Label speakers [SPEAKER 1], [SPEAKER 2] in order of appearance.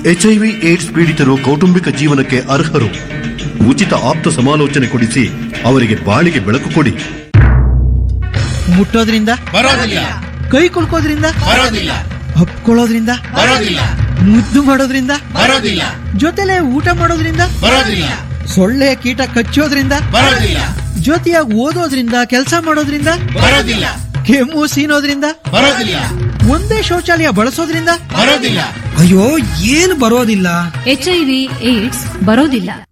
[SPEAKER 1] HIV AIDS ಪೀಡಿತರು ಕೌಟುಂಬಿಕ ಜೀವನಕ್ಕೆ ಅರ್ಹರು ಉಚಿತ ಆಪ್ತ ಸಮಾಲೋಚನೆ ಕೊಡಿಸಿ ಅವರಿಗೆ ಬಾಳಿಗೆ ಬೆಳಕು ಕೊಡಿ
[SPEAKER 2] ಮುಟ್ಟೋದ್ರಿಂದ
[SPEAKER 3] ಬರೋದಿಲ್ಲ
[SPEAKER 2] ಕೈ ಕುಲ್ಕೋದ್ರಿಂದ
[SPEAKER 3] ಬರೋದಿಲ್ಲ
[SPEAKER 2] ಹಪ್ಕೊಳ್ಳೋದ್ರಿಂದ
[SPEAKER 3] ಬರೋದಿಲ್ಲ
[SPEAKER 2] ಮುದ್ದು ಮಾಡೋದ್ರಿಂದ
[SPEAKER 3] ಬರೋದಿಲ್ಲ
[SPEAKER 2] ಜೊತೆಲೆ ಊಟ ಮಾಡೋದ್ರಿಂದ
[SPEAKER 3] ಬರೋದಿಲ್ಲ
[SPEAKER 2] ಸೊಳ್ಳೆ ಕೀಟ ಕಚ್ಚೋದ್ರಿಂದ
[SPEAKER 3] ಬರೋದಿಲ್ಲ
[SPEAKER 2] ಜೊತೆಯಾಗಿ ಓದೋದ್ರಿಂದ ಕೆಲಸ ಮಾಡೋದ್ರಿಂದ
[SPEAKER 3] ಬರೋದಿಲ್ಲ
[SPEAKER 2] ಕೆಮ್ಮು ಸೀನೋದ್ರಿಂದ
[SPEAKER 3] ಬರೋದಿಲ್ಲ
[SPEAKER 2] ಒಂದೇ ಶೌಚಾಲಯ ಬಳಸೋದ್ರಿಂದ
[SPEAKER 3] ಬರೋದಿಲ್ಲ
[SPEAKER 4] ಅಯ್ಯೋ ಏನು ಬರೋದಿಲ್ಲ
[SPEAKER 5] ಎಚ್ಐವಿ ಏಡ್ಸ್ ಬರೋದಿಲ್ಲ